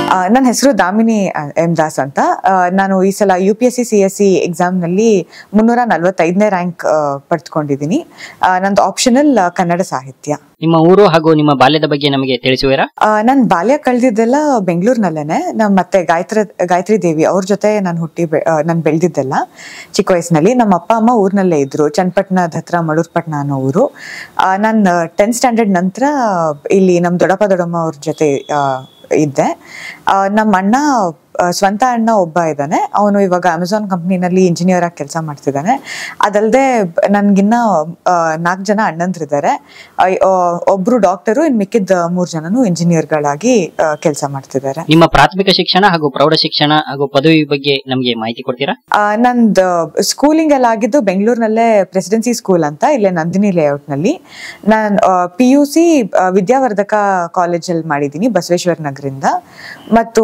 ನನ್ನ ಹೆಸರು ದಾಮಿನಿ ಎಂ ದಾಸ್ ಅಂತ ಆ, ನಾನು ಈ ಸಲ U P S C C S C ಎಕ್ಸಾಮ್ನಲ್ಲಿ ಮುನ್ನೂರ ನಲವತ್ತೈದನೇ ರ್ಯಾಂಕ್ ಪಡೆದುಕೊಂಡಿದ್ದೀನಿ ನಂದು ಆಪ್ಷನಲ್ ಕನ್ನಡ ಸಾಹಿತ್ಯ ನಿಮ್ಮ ಊರು ಹಾಗೂ ನಿಮ್ಮ ಬಾಲ್ಯದ ಬಗ್ಗೆ ನಮಗೆ ತಿಳಿಸುವಿರಾ ನನ್ನ ಬಾಲ್ಯ ಕಳೆದಿದ್ದೆಲ್ಲ ಬೆಂಗಳೂರಿನಲ್ಲೇನೆ ನಮ್ಮ ಮತ್ತೆ ಗಾಯತ್ರ ಗಾಯತ್ರಿ ದೇವಿ ಅವ್ರ ಜೊತೆ ನಾನು ಹುಟ್ಟಿ ನಾನು ಬೆಳೆದಿದ್ದೆಲ್ಲ ಚಿಕ್ಕ ವಯಸ್ಸಿನಲ್ಲಿ ನಮ್ಮ ಅಪ್ಪ ಅಮ್ಮ ಊರಿನಲ್ಲೇ ಇದ್ರು ಚನ್ನಪಟ್ಟಣದ ಹತ್ರ ಮಳೂರ್ಪಟ್ಟಣ ಅನ್ನೋ ಊರು ನಾನು ಟೆಂತ್ ಸ್ಟ್ಯಾಂಡರ್ಡ್ ನಂತರ ಇಲ್ಲಿ ನಮ್ಮ ದೊಡ್ಡಪ್ಪ ದೊಡ್ಡಮ್ಮ ಅವ್ರ ಜೊತೆ ಆ, ಇದ್ದೆ ಆ, ನಮ್ಮ ಅಣ್ಣ ಆ, ಸ್ವಂತ ಅಣ್ಣ ಒಬ್ಬ ಇದ್ದಾನೆ ಅವನು ಇವಾಗ ಅಮೆಝಾನ್ ಕಂಪ್ನಿನಲ್ಲಿ ಇಂಜಿನಿಯರ್ ಆಗಿ ಕೆಲಸ ಮಾಡ್ತಿದ್ದಾನೆ ಅದಲ್ಲದೆ ನನ್ಗಿನ್ನ ನಾಲ್ಕು ಜನ ಅಣ್ಣಂದ್ರಿದ್ದಾರೆ ಒಬ್ರು ಡಾಕ್ಟರು ಇನ್ ಮಿಕ್ಕಿದ ಮೂರು ಜನನು ಇಂಜಿನಿಯರ್ಗಳಾಗಿ ಕೆಲಸ ಮಾಡ್ತಿದ್ದಾರೆ ನಿಮ್ಮ ಪ್ರಾಥಮಿಕ ಶಿಕ್ಷಣ ಹಾಗೂ ಪ್ರೌಢ ಶಿಕ್ಷಣ ಹಾಗೂ ಪದವಿ ಬಗ್ಗೆ ನಮಗೆ ಮಾಹಿತಿ ಕೊಡ್ತೀರಾ ಆ, ನಂದು ಸ್ಕೂಲಿಂಗ್ ಎಲ್ಲ ಆಗಿದ್ದು ಬೆಂಗಳೂರಿನಲ್ಲೇ ಪ್ರೆಸಿಡೆನ್ಸಿ ಸ್ಕೂಲ್ ಅಂತ ಇಲ್ಲೇ ನಂದಿನಿ ಲೇಔಟ್ನಲ್ಲಿ ನಾನು ಪಿ ಯು ಸಿ ವಿದ್ಯಾವರ್ಧಕ ಕಾಲೇಜಲ್ಲಿ ಮಾಡಿದ್ದೀನಿ ಬಸವೇಶ್ವರ ನಗರಿಂದ ಮತ್ತು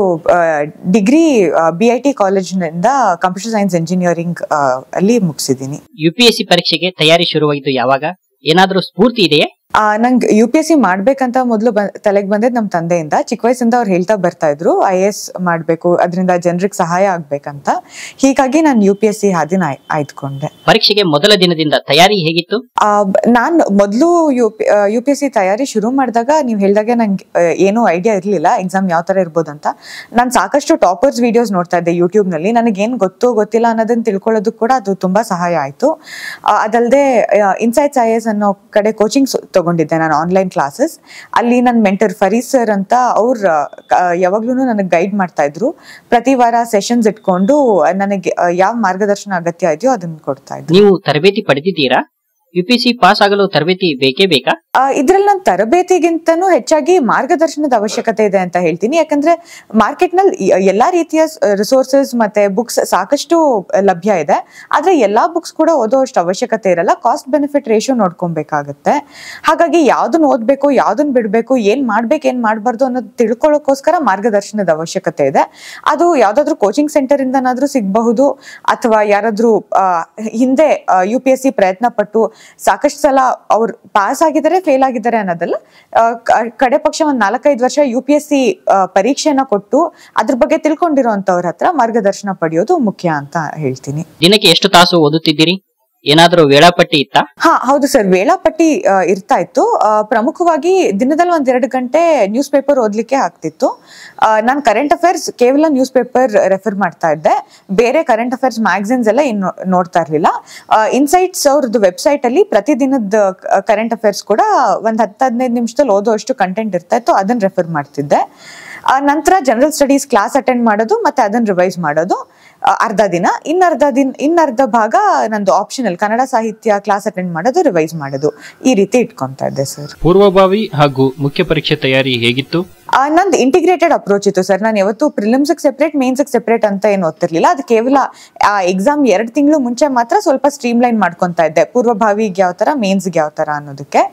ಡಿಗ್ರಿ ಬಿ ಐ ಟಿ ಕಾಲೇಜಿನಿಂದ ಕಂಪ್ಯೂಟರ್ ಸೈನ್ಸ್ ಇಂಜಿನಿಯರಿಂಗ್ ಅಲ್ಲಿ ಮುಗಿಸಿದ್ದೀನಿ ಯು ಪಿ ಎಸ್ ಸಿ ಪರೀಕ್ಷೆಗೆ ತಯಾರಿ ಶುರುವಾಯಿತು ಯಾವಾಗ ಏನಾದರೂ ಸ್ಫೂರ್ತಿ ಇದೆಯೇ ನಂಗೆ ಯು ಪಿ ಎಸ್ ಸಿ ಮಾಡ್ಬೇಕಂತ ಮೊದಲು ತಲೆಗೆ ಬಂದಿದ್ದು ನಮ್ಮ ತಂದೆಯಿಂದ ಚಿಕ್ಕ ವಯಸ್ಸಿಂದ ಅವ್ರು ಹೇಳ್ತಾ ಬರ್ತಾ ಇದ್ರು ಐ ಎಸ್ ಮಾಡಬೇಕು ಅದರಿಂದ ಜನರಿಗೆ ಸಹಾಯ ಆಗ್ಬೇಕಂತ ಹೀಗಾಗಿ ನಾನು ಯು ಪಿ ಎಸ್ ಸಿ ಹಾದಿನ ಆಯ್- ಆಯ್ದುಕೊಂಡೆ ಪರೀಕ್ಷೆಗೆ ಮೊದಲ ದಿನದಿಂದ ತಯಾರಿ ಹೇಗಿತ್ತು ನಾನು ಮೊದಲು U P U P S C ತಯಾರಿ ಶುರು ಮಾಡಿದಾಗ ನೀವು ಹೇಳ್ದಾಗೆ ನಂಗೆ ಏನೂ ಐಡಿಯಾ ಇರಲಿಲ್ಲ ಎಕ್ಸಾಮ್ ಯಾವ ಥರ ಇರ್ಬೋದಂತ ನಾನು ಸಾಕಷ್ಟು ಟಾಪರ್ಸ್ ವಿಡಿಯೋಸ್ ನೋಡ್ತಾ ಇದ್ದೆ ಯೂಟ್ಯೂಬ್ನಲ್ಲಿ ನನಗೇನು ಗೊತ್ತು ಗೊತ್ತಿಲ್ಲ ಅನ್ನೋದನ್ನ ತಿಳ್ಕೊಳ್ಳೋದಕ್ಕೆ ಕೂಡ ಅದು ತುಂಬ ಸಹಾಯ ಆಯಿತು ಅದಲ್ಲದೆ ಇನ್ಸೈಟ್ಸ್ ಐ ಎಸ್ ಅನ್ನೋ ಕಡೆ ಕೋಚಿಂಗ್ ತಗೊಂಡಿದ್ದೆ ನಾನು ಆನ್ಲೈನ್ ಕ್ಲಾಸಸ್ ಅಲ್ಲಿ ನನ್ನ ಮೆಂಟರ್ ಫರೀದ್ ಸರ್ ಅಂತ ಅವ್ರು ಯಾವಾಗ್ಲೂ ನನಗೆ ಗೈಡ್ ಮಾಡ್ತಾ ಇದ್ರು ಪ್ರತಿ ವಾರ ಸೆಷನ್ಸ್ ಇಟ್ಕೊಂಡು ನನಗೆ ಯಾವ ಮಾರ್ಗದರ್ಶನ ಅಗತ್ಯ ಇದೆಯೋ ಅದನ್ನ ಕೊಡ್ತಾ ಇದ್ರು ನೀವು ತರಬೇತಿ ಪಡೆದಿದ್ದೀರಾ ಯು ಪಿ ಸಿ ಪಾಸ್ ಆಗಲು ತರಬೇತಿ ಬೇಕೇ ಬೇಕಾ ಇದ್ರಲ್ಲಿ ನಾನು ತರಬೇತಿಗಿಂತನೂ ಹೆಚ್ಚಾಗಿ ಮಾರ್ಗದರ್ಶನದ ಅವಶ್ಯಕತೆ ಇದೆ ಅಂತ ಹೇಳ್ತೀನಿ ಯಾಕಂದ್ರೆ ಮಾರ್ಕೆಟ್ ನಲ್ಲಿ ಎಲ್ಲಾ ರೀತಿಯ ರಿಸೋರ್ಸಸ್ ಮತ್ತೆ ಬುಕ್ಸ್ ಸಾಕಷ್ಟು ಲಭ್ಯ ಇದೆ ಆದ್ರೆ ಎಲ್ಲಾ ಬುಕ್ಸ್ ಕೂಡ ಓದೋ ಅಷ್ಟು ಅವಶ್ಯಕತೆ ಇರಲ್ಲ ಕಾಸ್ಟ್ ಬೆನಿಫಿಟ್ ರೇಷಿಯೋ ನೋಡ್ಕೊಬೇಕಾಗತ್ತೆ ಹಾಗಾಗಿ ಯಾವ್ದನ್ನ ಓದ್ಬೇಕು ಯಾವ್ದನ್ನ ಬಿಡ್ಬೇಕು ಏನ್ ಮಾಡ್ಬೇಕು ಏನ್ ಮಾಡ್ಬಾರ್ದು ಅನ್ನೋದು ತಿಳ್ಕೊಳ್ಳೋಕೋಸ್ಕರ ಮಾರ್ಗದರ್ಶನದ ಅವಶ್ಯಕತೆ ಇದೆ ಅದು ಯಾವ್ದಾದ್ರು ಕೋಚಿಂಗ್ ಸೆಂಟರ್ ಇಂದನಾದ್ರೂ ಸಿಗಬಹುದು ಅಥವಾ ಯಾರಾದ್ರೂ ಆ, ಹಿಂದೆ ಯು ಪಿ ಎಸ್ ಸಿ ಪ್ರಯತ್ನ ಪಟ್ಟು ಸಾಕಷ್ಟು ಸಲ ಅವ್ರು ಪಾಸ್ ಆಗಿದ್ದಾರೆ ಫೇಲ್ ಆಗಿದ್ದಾರೆ ಅನ್ನೋದಲ್ಲ ಆ, ಕ- ಕಡೆ ಪಕ್ಷ ಒಂದ್ ನಾಲ್ಕೈದು ವರ್ಷ ಯು ಪಿ ಎಸ್ ಸಿ ಪರೀಕ್ಷೆನ ಕೊಟ್ಟು ಅದ್ರ ಬಗ್ಗೆ ತಿಳ್ಕೊಂಡಿರೋಂಥವ್ರ ಹತ್ರ ಮಾರ್ಗದರ್ಶನ ಪಡೆಯೋದು ಮುಖ್ಯ ಅಂತ ಹೇಳ್ತೀನಿ ದಿನಕ್ಕೆ ಎಷ್ಟು ತಾಸು ಓದುತ್ತಿದ್ದೀರಿ ಏನಾದರೂ ವೇಳಾಪಟ್ಟಿ ಇತ್ತಾ ಹಾ ಹೌದು ಸರ್ ವೇಳಾಪಟ್ಟಿ ಆ, ಇರ್ತಾ ಇತ್ತು ಆ, ಪ್ರಮುಖವಾಗಿ ದಿನದಲ್ಲಿ ಒಂದ್ ಎರಡು ಗಂಟೆ ನ್ಯೂಸ್ ಪೇಪರ್ ಓದ್ಲಿಕ್ಕೆ ಆಗ್ತಿತ್ತು ನಾನು ಕರೆಂಟ್ ಅಫೇರ್ಸ್ ಕೇವಲ ನ್ಯೂಸ್ ಪೇಪರ್ ರೆಫರ್ ಮಾಡ್ತಾ ಇದ್ದೆ ಬೇರೆ ಕರೆಂಟ್ ಅಫೇರ್ಸ್ ಮ್ಯಾಗಝಿನ್ಸ್ ಎಲ್ಲ ಇನ್ನು ನೋಡ್ತಾ ಇರ್ಲಿಲ್ಲ ಇನ್ಸೈಟ್ಸ್ ಅವ್ರದ್ದು ವೆಬ್ಸೈಟ್ ಅಲ್ಲಿ ಪ್ರತಿದಿನದ ಕರೆಂಟ್ ಅಫೇರ್ಸ್ ಕೂಡ ಒಂದ್ ಹತ್ತು ಹದಿನೈದು ನಿಮಿಷದಲ್ಲಿ ಓದೋ ಅಷ್ಟು ಕಂಟೆಂಟ್ ಇರ್ತಾ ಇತ್ತು ಅದನ್ನ ರೆಫರ್ ಮಾಡ್ತಿದ್ದೆ ಆ, ನಂತರ ಜನರಲ್ ಸ್ಟಡೀಸ್ ಕ್ಲಾಸ್ ಅಟೆಂಡ್ ಮಾಡೋದು ಮತ್ತೆ ಅದನ್ನ ರಿವೈಸ್ ಮಾಡೋದು ಆ, ಅರ್ಧ ದಿನ ಇನ್ನರ್ಧ ದಿನ ಇನ್ನರ್ಧ ಭಾಗ ನಂದು ಆಪ್ಷನಲ್ ಕನ್ನಡ ಸಾಹಿತ್ಯ ಕ್ಲಾಸ್ ಅಟೆಂಡ್ ಮಾಡೋದು ರಿವೈಸ್ ಮಾಡೋದು ಈ ರೀತಿ ಇಟ್ಕೊಂತಾ ಇದ್ದೆ ಸರ್ ಪೂರ್ವಭಾವಿ ಹಾಗೂ ಮುಖ್ಯ ಪರೀಕ್ಷೆ ತಯಾರಿ ಹೇಗಿತ್ತು ಆ, ನಂದು ಇಂಟಿಗ್ರೇಟೆಡ್ ಅಪ್ರೋಚ್ ಇತ್ತು ಸರ್ ನಾನು ಯಾವತ್ತು ಪ್ರಿಲಿಮ್ಸ್ ಸೆಪರೇಟ್ ಮೇನ್ಸ್ ಸೆಪರೇಟ್ ಅಂತ ಏನು ಓದ್ತಿರ್ಲಿಲ್ಲ ಅದು ಕೇವಲ ಆ ಎಕ್ಸಾಮ್ ಎರಡು ತಿಂಗಳು ಮುಂಚೆ ಮಾತ್ರ ಸ್ವಲ್ಪ ಸ್ಟ್ರೀಮ್ ಲೈನ್ ಮಾಡ್ಕೊಂತಾ ಇದ್ದೆ ಪೂರ್ವಭಾವಿಗೆ ಯಾವ ತರ ಮೇನ್ಸ್ಗೆ ಯಾವ ತರ ಅನ್ನೋದಕ್ಕೆ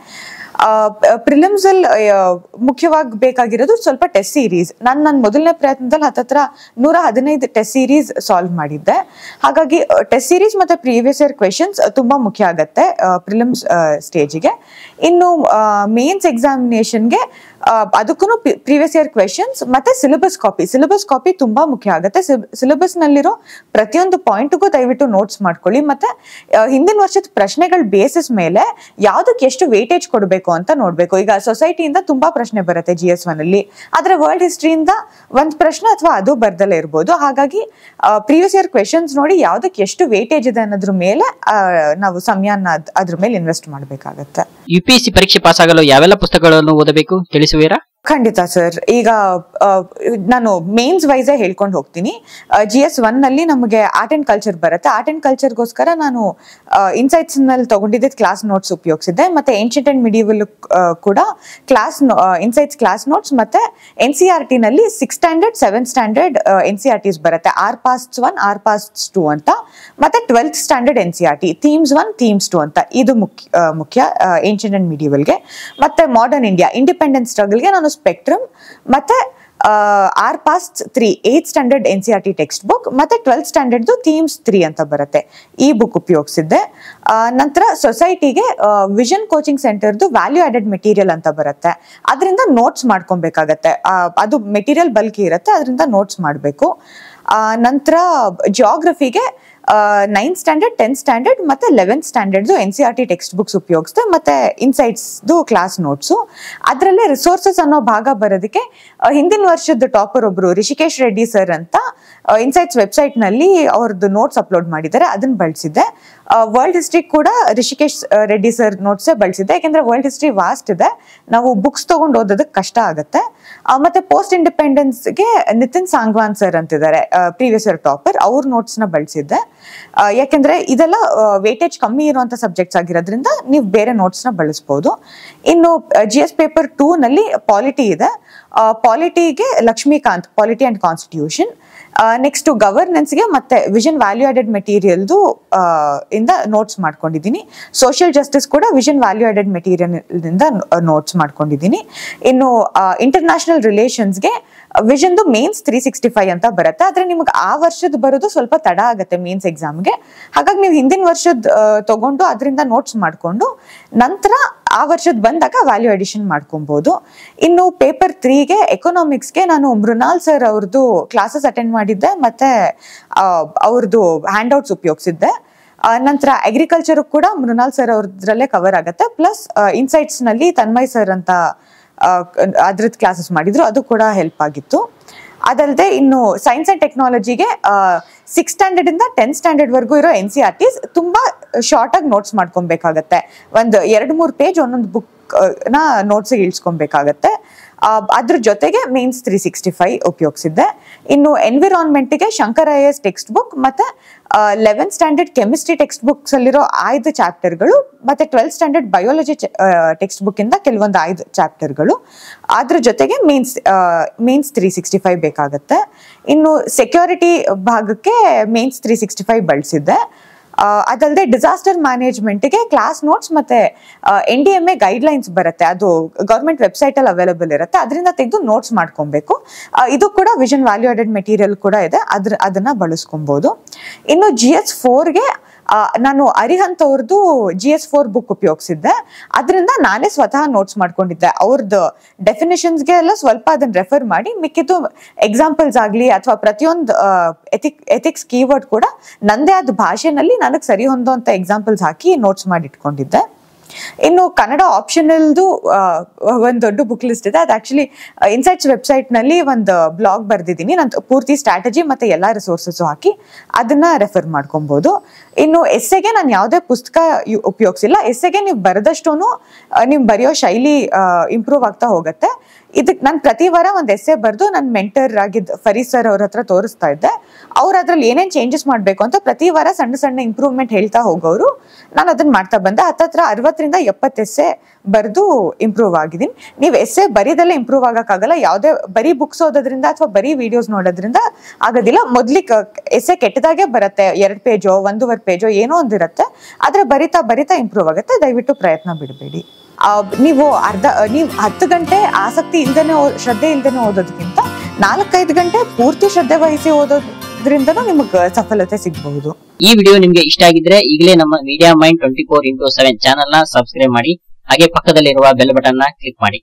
ಪ್ರಿಲಿಮ್ಸ್ ಅಲ್ಲಿ ಆ, ಮುಖ್ಯವಾಗಿ ಬೇಕಾಗಿರೋದು ಸ್ವಲ್ಪ ಟೆಸ್ಟ್ ಸೀರೀಸ್ ನಾನು ನನ್ನ ಮೊದಲನೇ ಪ್ರಯತ್ನದಲ್ಲಿ ಹತ್ತತ್ರ ನೂರ ಹದಿನೈದು ಟೆಸ್ಟ್ ಸೀರೀಸ್ ಸಾಲ್ವ್ ಮಾಡಿದ್ದೆ ಹಾಗಾಗಿ ಟೆಸ್ಟ್ ಸೀರೀಸ್ ಮತ್ತೆ ಪ್ರೀವಿಯಸ್ ಇಯರ್ ಕ್ವೆಶನ್ಸ್ ತುಂಬಾ ಮುಖ್ಯ ಆಗತ್ತೆ ಪ್ರಿಲಿಮ್ಸ್ ಸ್ಟೇಜಿಗೆ ಇನ್ನು ಮೇನ್ಸ್ ಎಕ್ಸಾಮಿನೇಷನ್ಗೆ ಅದಕ್ಕೂ ಪ್ರೀವಿಯಸ್ ಇಯರ್ ಕ್ವೆಶನ್ಸ್ ಮತ್ತೆ ಸಿಲೆಬಸ್ ಕಾಪಿ ಸಿಲೆಬಸ್ ಕಾಪಿ ತುಂಬಾ ಮುಖ್ಯ ಆಗುತ್ತೆ ಸಿಲೆಬಸ್ ನಲ್ಲಿರೋ ಪ್ರತಿಯೊಂದು ಪಾಯಿಂಟ್ಗೂ ದಯವಿಟ್ಟು ನೋಟ್ಸ್ ಮಾಡ್ಕೊಳ್ಳಿ ಮತ್ತೆ ಆ, ಹಿಂದಿನ ವರ್ಷದ ಪ್ರಶ್ನೆಗಳ ಬೇಸಿಸ್ ಮೇಲೆ ಯಾವ್ದಕ್ಕೆ ಎಷ್ಟು ವೇಟೇಜ್ ಕೊಡಬೇಕು ಅಂತ ನೋಡ್ಬೇಕು ಈಗ ಸೊಸೈಟಿಯಿಂದ ತುಂಬಾ ಪ್ರಶ್ನೆ ಬರುತ್ತೆ ಜಿ ಎಸ್ ಒನ್ ಅಲ್ಲಿ ಆದ್ರೆ ವರ್ಲ್ಡ್ ಹಿಸ್ಟ್ರಿಯಿಂದ ಒಂದ್ ಪ್ರಶ್ನೆ ಅಥವಾ ಅದು ಬರ್ದಲ್ಲೇ ಇರ್ಬೋದು ಹಾಗಾಗಿ ಪ್ರೀವಿಯಸ್ ಇಯರ್ ಕ್ವೆಶನ್ಸ್ ನೋಡಿ ಯಾವ್ದಕ್ಕೆ ಎಷ್ಟು ವೇಟೇಜ್ ಇದೆ ಅನ್ನೋದ್ರ ಮೇಲೆ ಆ, ನಾವು ಸಮಯನ ಅದ್- ಅದ್ರ ಮೇಲೆ ಇನ್ವೆಸ್ಟ್ ಮಾಡ್ಬೇಕಾಗತ್ತೆ ಯು ಪಿ ಎಸ್ ಸಿ ಪರೀಕ್ಷೆ ಪಾಸ್ ಆಗಲು ಯಾವೆಲ್ಲ ಪುಸ್ತಕಗಳನ್ನು ಓದಬೇಕು ತಿಳಿಸುವಿರಾ ಖಂಡಿತ ಸರ್ ಈಗ ಆ, ನಾನು ಮೇನ್ಸ್ ವೈಸೇ ಹೇಳ್ಕೊಂಡು ಹೋಗ್ತೀನಿ ಜಿ ಎಸ್ ಒನ್ ನಲ್ಲಿ ನಮಗೆ ಆರ್ಟ್ ಅಂಡ್ ಕಲ್ಚರ್ ಬರುತ್ತೆ ಆರ್ಟ್ ಅಂಡ್ ಕಲ್ಚರ್ಗೋಸ್ಕರ ನಾನು ಇನ್ಸೈಟ್ಸ್ ನಲ್ಲಿ ತಗೊಂಡಿದ್ದ ಕ್ಲಾಸ್ ನೋಟ್ಸ್ ಉಪಯೋಗಿಸಿದ್ದೆ ಮತ್ತೆ ಏನ್ಷಿಯಂಟ್ ಅಂಡ್ ಮಿಡಿವಲ್ ಕೂಡ ಕ್ಲಾಸ್ ಇನ್ಸೈಟ್ಸ್ ಕ್ಲಾಸ್ ನೋಟ್ಸ್ ಮತ್ತೆ ಎನ್ ಸಿ ಆರ್ ಟಿ ನಲ್ಲಿ six standard seven standard N C R Ts ಬರುತ್ತೆ our pasts one our pasts two ಅಂತ ಮತ್ತೆ twelfth standard N C R T themes one themes two ಅಂತ ಇದು ಮುಖ್ಯ ಆ, ಮುಖ್ಯ ಏನ್ಷಿಯಂಟ್ ಅಂಡ್ ಮಿಡಿವಲ್ಗೆ ಮತ್ತೆ ಮಾಡರ್ನ್ ಇಂಡಿಯಾ ಇಂಡಿಪೆಂಡೆನ್ಸ್ ಸ್ಟ್ರಗಲ್ಗೆ ನಾನು ಸ್ಪೆಕ್ಟ್ರಮ್ ಮತ್ತೆ our past three eighth standard N C R T text book ಮತ್ತೆ ಟ್ವೆಲ್ತ್ ಸ್ಟ್ಯಾಂಡರ್ಡ್ದು ಥೀಮ್ಸ್ ತ್ರೀ ಅಂತ ಬರುತ್ತೆ ಈ ಬುಕ್ ಉಪಯೋಗಿಸಿದ್ದೆ ಆ, ನಂತರ ಸೊಸೈಟಿಗೆ ವಿಷನ್ ಕೋಚಿಂಗ್ ಸೆಂಟರ್ದು ವ್ಯಾಲ್ಯೂ ಆಡೆಡ್ ಮೆಟೀರಿಯಲ್ ಅಂತ ಬರುತ್ತೆ ಅದರಿಂದ ನೋಟ್ಸ್ ಮಾಡ್ಕೊಬೇಕಾಗತ್ತೆ ಆ, ಅದು ಮೆಟೀರಿಯಲ್ ಬಲ್ಕಿ ಇರುತ್ತೆ ಅದರಿಂದ ನೋಟ್ಸ್ ಮಾಡಬೇಕು ನಂತರ ಜಿಯೋಗ್ರಫಿಗೆ ನೈನ್ತ್ ಸ್ಟ್ಯಾಂಡರ್ಡ್ ಟೆಂತ್ ಸ್ಟ್ಯಾಂಡರ್ಡ್ ಮತ್ತೆ ಲೆವೆಂತ್ ಸ್ಟ್ಯಾಂಡರ್ಡ್ದು N C R T text books ಉಪಯೋಗಿಸ್ದೆ ಮತ್ತೆ ಇನ್ಸೈಟ್ಸ್ದು ಕ್ಲಾಸ್ ನೋಟ್ಸು ಅದರಲ್ಲೇ ರಿಸೋರ್ಸಸ್ ಅನ್ನೋ ಭಾಗ ಬರೋದಕ್ಕೆ ಆ, ಹಿಂದಿನ ವರ್ಷದ ಟಾಪರ್ ಒಬ್ರು ರಿಷಿಕೇಶ್ ರೆಡ್ಡಿ ಸರ್ ಅಂತ ಇನ್ಸೈಟ್ಸ್ ವೆಬ್ಸೈಟ್ ನಲ್ಲಿ ಅವ್ರದ್ದು ನೋಟ್ಸ್ ಅಪ್ಲೋಡ್ ಮಾಡಿದ್ದಾರೆ ಅದನ್ನ ಬಳಸಿದ್ದೆ ವರ್ಲ್ಡ್ ಹಿಸ್ಟ್ರಿ ಕೂಡ ರಿಷಿಕೇಶ್ ಆ, ರೆಡ್ಡಿ ಸರ್ ನೋಟ್ಸೇ ಬಳಸಿದ್ದೆ ಯಾಕೆಂದ್ರೆ ವರ್ಲ್ಡ್ ಹಿಸ್ಟ್ರಿ ವಾಸ್ಟ್ ಇದೆ ನಾವು ಬುಕ್ಸ್ ತಗೊಂಡು ಓದೋದಕ್ಕೆ ಕಷ್ಟ ಆಗುತ್ತೆ ಆ, ಮತ್ತೆ ಪೋಸ್ಟ್ ಇಂಡಿಪೆಂಡೆನ್ಸ್ಗೆ ನಿತಿನ್ ಸಾಂಗ್ವಾನ್ ಸರ್ ಅಂತಿದ್ದಾರೆ ಪ್ರೀವಿಯಸ್ ಇಯರ್ ಟಾಪರ್ ಅವ್ರ ನೋಟ್ಸ್ ನ ಬಳಸಿದ್ದೆ ಆ, ಯಾಕೆಂದ್ರೆ ಇದೆಲ್ಲ ವೇಟೇಜ್ ಕಮ್ಮಿ ಇರುವಂತ ಸಬ್ಜೆಕ್ಟ್ಸ್ ಆಗಿರೋದ್ರಿಂದ ನೀವು ಬೇರೆ ನೋಟ್ಸ್ ನ ಬಳಸಬಹುದು ಇನ್ನು ಜಿ ಎಸ್ ಪೇಪರ್ ಟೂ ನಲ್ಲಿ ಪಾಲಿಟಿ ಇದೆ ಪಾಲಿಟಿಗೆ Laxmikanth polity and constitution next ಗವರ್ನೆನ್ಸ್ಗೆ ಮತ್ತೆ ವಿಷನ್ ವ್ಯಾಲ್ಯೂ ಆಡೆಡ್ ಮೆಟೀರಿಯಲ್ದು ಇಂದ ನೋಟ್ಸ್ ಮಾಡ್ಕೊಂಡಿದ್ದೀನಿ ಸೋಷಿಯಲ್ ಜಸ್ಟಿಸ್ ಕೂಡ ವಿಷನ್ ವ್ಯಾಲ್ಯೂ ಆಡೆಡ್ ಮೆಟೀರಿಯಲ್ ಇಂದ ನೋಟ್ಸ್ ಮಾಡ್ಕೊಂಡಿದ್ದೀನಿ ಇನ್ನು ಇಂಟರ್ನ್ಯಾಷನಲ್ ರಿಲೇಷನ್ಸ್ಗೆ ವಿಷನ್ದು ಮೇನ್ಸ್ ತ್ರೀ ಸಿಕ್ಸ್ಟಿ ಫೈವ್ ಅಂತ ಬರುತ್ತೆ ಆದ್ರೆ ನಿಮ್ಗೆ ಆ ವರ್ಷದ ಬರೋದು ಸ್ವಲ್ಪ ತಡ ಆಗುತ್ತೆ ಮೇನ್ಸ್ ಎಕ್ಸಾಮ್ಗೆ ಹಾಗಾಗಿ ನೀವು ಹಿಂದಿನ ವರ್ಷದ ತಗೊಂಡು ಅದರಿಂದ ನೋಟ್ಸ್ ಮಾಡ್ಕೊಂಡು ನಂತರ ಆ ವರ್ಷದ ಬಂದಾಗ ವ್ಯಾಲ್ಯೂ ಅಡಿಷನ್ ಮಾಡ್ಕೊಬಹುದು ಇನ್ನು ಪೇಪರ್ ತ್ರೀಗೆ ಎಕನಾಮಿಕ್ಸ್ಗೆ ನಾನು ಮೃಣಾಲ್ ಸರ್ ಅವ್ರದ್ದು ಕ್ಲಾಸಸ್ ಅಟೆಂಡ್ ಮಾಡಿದ್ದೆ ಮತ್ತೆ ಅವ್ರದ್ದು ಹ್ಯಾಂಡ್ ಔಟ್ಸ್ ಉಪಯೋಗಿಸಿದ್ದೆ ಆ, ನಂತರ ಅಗ್ರಿಕಲ್ಚರ್ ಕೂಡ ಮೃಣಾಲ್ ಸರ್ ಅವ್ರದ್ರಲ್ಲೇ ಕವರ್ ಆಗುತ್ತೆ ಪ್ಲಸ್ ಇನ್ಸೈಟ್ಸ್ ನಲ್ಲಿ ತನ್ಮಯ್ ಸರ್ ಅಂತ ಅದ್ರದ್ದು ಕ್ಲಾಸಸ್ ಮಾಡಿದ್ರು ಅದು ಕೂಡ ಹೆಲ್ಪ್ ಆಗಿತ್ತು ಅದಲ್ಲದೆ ಇನ್ನು ಸೈನ್ಸ್ ಅಂಡ್ ಟೆಕ್ನಾಲಜಿಗೆ ಸಿಕ್ಸ್ ಸ್ಟ್ಯಾಂಡರ್ಡ್ ಇಂದ ಟೆಂತ್ ಸ್ಟ್ಯಾಂಡರ್ಡ್ ವರ್ಗೂ ಇರೋ ಎನ್ ಸಿ ಆರ್ ಟಿಸ್ ತುಂಬಾ ಶಾರ್ಟ್ ಆಗಿ ನೋಟ್ಸ್ ಮಾಡ್ಕೊಬೇಕಾಗತ್ತೆ ಒಂದು ಎರಡು ಮೂರು ಪೇಜ್ ಒಂದೊಂದು ಬುಕ್ ನ ನೋಟ್ಸ್ ಇಳಿಸ್ಕೊಬೇಕಾಗತ್ತೆ ಆ, ಅದ್ರ ಜೊತೆಗೆ ಮೇನ್ಸ್ ತ್ರೀ ಸಿಕ್ಸ್ಟಿ ಫೈವ್ ಉಪಯೋಗಿಸಿದ್ದೆ ಇನ್ನು ಎನ್ವಿರಾನ್ಮೆಂಟ್ಗೆ Shankar I S text book ಮತ್ತೆ eleventh standard chemistry text books ಅಲ್ಲಿರೋ ಆಯ್ದು ಚಾಪ್ಟರ್ಗಳು ಮತ್ತೆ twelfth standard biology text book ಇಂದ ಕೆಲವೊಂದು ಐದು ಚಾಪ್ಟರ್ಗಳು ಅದ್ರ ಜೊತೆಗೆ mains mains three sixty five ಬೇಕಾಗತ್ತೆ ಇನ್ನು ಸೆಕ್ಯೂರಿಟಿ ಭಾಗಕ್ಕೆ ಮೇನ್ಸ್ ತ್ರೀ ಸಿಕ್ಸ್ಟಿ ಫೈವ್ ಬಳಸಿದ್ದೆ ಆ, ಅದಲ್ಲದೆ ಡಿಸಾಸ್ಟರ್ ಮ್ಯಾನೇಜ್ಮೆಂಟ್ಗೆ ಕ್ಲಾಸ್ ನೋಟ್ಸ್ ಮತ್ತೆ N D M A guidelines ಬರುತ್ತೆ ಅದು ಗೌರ್ಮೆಂಟ್ ವೆಬ್ಸೈಟ್ ಅಲ್ಲಿ ಅವೈಲೇಬಲ್ ಇರುತ್ತೆ ಅದರಿಂದ ತೆಗೆದು ನೋಟ್ಸ್ ಮಾಡ್ಕೊಬೇಕು ಆ, ಇದು ಕೂಡ ವಿಷನ್ ವ್ಯಾಲ್ಯೂ ಆಡೆಡ್ ಮೆಟೀರಿಯಲ್ ಕೂಡ ಇದೆ ಅದ್ರ ಅದನ್ನ ಬಳಸ್ಕೊಬಹುದು ಇನ್ನು ಜಿ ಎಸ್ ಫೋರ್ಗೆ ನಾನು ಅರಿಹಂತ್ ಅವ್ರದ್ದು ಜಿ ಎಸ್ ಫೋರ್ ಬುಕ್ ಉಪಯೋಗಿಸಿದ್ದೆ ಅದರಿಂದ ನಾನೇ ಸ್ವತಃ ನೋಟ್ಸ್ ಮಾಡ್ಕೊಂಡಿದ್ದೆ ಅವ್ರದ್ದು ಡೆಫಿನೇಷನ್ಸ್ಗೆ ಎಲ್ಲ ಸ್ವಲ್ಪ ಅದನ್ನ ರೆಫರ್ ಮಾಡಿ ಮಿಕ್ಕಿದ್ದು ಎಕ್ಸಾಂಪಲ್ಸ್ ಆಗಲಿ ಅಥವಾ ಪ್ರತಿಯೊಂದು ಎಥಿಕ್ ಎಥಿಕ್ಸ್ ಕೀವರ್ಡ್ ಕೂಡ ನಂದೇ ಆದ ಭಾಷೆನಲ್ಲಿ ನನಗೆ ಸರಿ ಹೊಂದೋಂಥ ಎಕ್ಸಾಂಪಲ್ಸ್ ಹಾಕಿ ನೋಟ್ಸ್ ಮಾಡಿ ಇಟ್ಕೊಂಡಿದ್ದೆ ಇನ್ನು ಕನ್ನಡ ಆಪ್ಷನಲ್ದು ಒಂದು ದೊಡ್ಡ ಬುಕ್ ಲಿಸ್ಟ್ ಇದೆ ಅದು ಆಕ್ಚುಲಿ ಇನ್ಸೈಟ್ಸ್ ವೆಬ್ಸೈಟ್ ನಲ್ಲಿ ಒಂದು ಬ್ಲಾಗ್ ಬರ್ದಿದ್ದೀನಿ ನಾನು ಪೂರ್ತಿ ಸ್ಟ್ರಾಟಜಿ ಮತ್ತೆ ಎಲ್ಲಾ ರಿಸೋರ್ಸಸ್ ಹಾಕಿ ಅದನ್ನ ರೆಫರ್ ಮಾಡ್ಕೊಬಹುದು ಇನ್ನು ಎಸ್ಸೆಗೆ ನಾನು ಯಾವುದೇ ಪುಸ್ತಕ ಯು- ಉಪಯೋಗಿಸಿಲ್ಲ ಎಸ್ಸೆಗೆ ನೀವು ಬರೆದಷ್ಟು ನೀವು ಬರೆಯೋ ಶೈಲಿ ಇಂಪ್ರೂವ್ ಆಗ್ತಾ ಹೋಗುತ್ತೆ ಇದಕ್ಕೆ ನಾನು ಪ್ರತಿ ವಾರ ಒಂದು ಎಸ್ಸೆ ಬರೆದು ನನ್ನ ಮೆಂಟರ್ ಆಗಿದ್ದ ಫರೀದ್ ಸರ್ ಅವ್ರ ಹತ್ರ ತೋರಿಸ್ತಾ ಇದ್ದೆ ಅವ್ರು ಅದ್ರಲ್ಲಿ ಏನೇನು ಚೇಂಜಸ್ ಮಾಡಬೇಕು ಅಂತ ಪ್ರತಿ ವಾರ ಸಣ್ಣ ಸಣ್ಣ ಇಂಪ್ರೂವ್ಮೆಂಟ್ ಹೇಳ್ತಾ ಹೋಗೋರು ನಾನು ಅದನ್ನ ಮಾಡ್ತಾ ಬಂದೆ ಹತ್ತತ್ರ ಅರವತ್ತರಿಂದ ಎಪ್ಪತ್ತು ಎಸ್ಸೆ ಬರೆದು ಇಂಪ್ರೂವ್ ಆಗಿದ್ದೀನಿ ನೀವು ಎಸ್ಸೆ ಬರೀದಲ್ಲೇ ಇಂಪ್ರೂವ್ ಆಗಕ್ಕಾಗಲ್ಲ ಯಾವುದೇ ಬರೀ ಬುಕ್ಸ್ ಓದೋದ್ರಿಂದ ಅಥವಾ ಬರೀ ವಿಡಿಯೋಸ್ ನೋಡೋದ್ರಿಂದ ಆಗೋದಿಲ್ಲ ಮೊದ್ಲಿಗೆ ಎಸ್ಸೆ ಕೆಟ್ಟದಾಗೆ ಬರುತ್ತೆ ಎರಡು ಪೇಜೋ ಒಂದೂವರೆ ಪೇಜೋ ಏನೋ ಒಂದಿರುತ್ತೆ ಆದ್ರೆ ಬರಿತಾ ಬರಿತಾ ಇಂಪ್ರೂವ್ ಆಗುತ್ತೆ ದಯವಿಟ್ಟು ಪ್ರಯತ್ನ ಬಿಡಬೇಡಿ ನೀವು ಅರ್ಧ ನೀವು ಹತ್ತು ಗಂಟೆ ಆಸಕ್ತಿ ಇಲ್ದೇನೆ ಓ- ಶ್ರದ್ಧೆ ಇಲ್ದೇನೆ ಓದೋದಕ್ಕಿಂತ ನಾಲ್ಕೈದು ಗಂಟೆ ಪೂರ್ತಿ ಶ್ರದ್ಧೆ ವಹಿಸಿ ಓದೋದ್ರಿಂದನೂ ನಿಮಗೆ ಸಫಲತೆ ಸಿಗಬಹುದು ಈ ವಿಡಿಯೋ ನಿಮ್ಗೆ ಇಷ್ಟ ಆಗಿದ್ರೆ ಈಗಲೇ ನಮ್ಮ media mind twenty four into seven channel ನ ಸಬ್ಸ್ಕ್ರೈಬ್ ಮಾಡಿ ಹಾಗೆ ಪಕ್ಕದಲ್ಲಿರುವ ಬೆಲ್ ಬಟನ್ ನ ಕ್ಲಿಕ್ ಮಾಡಿ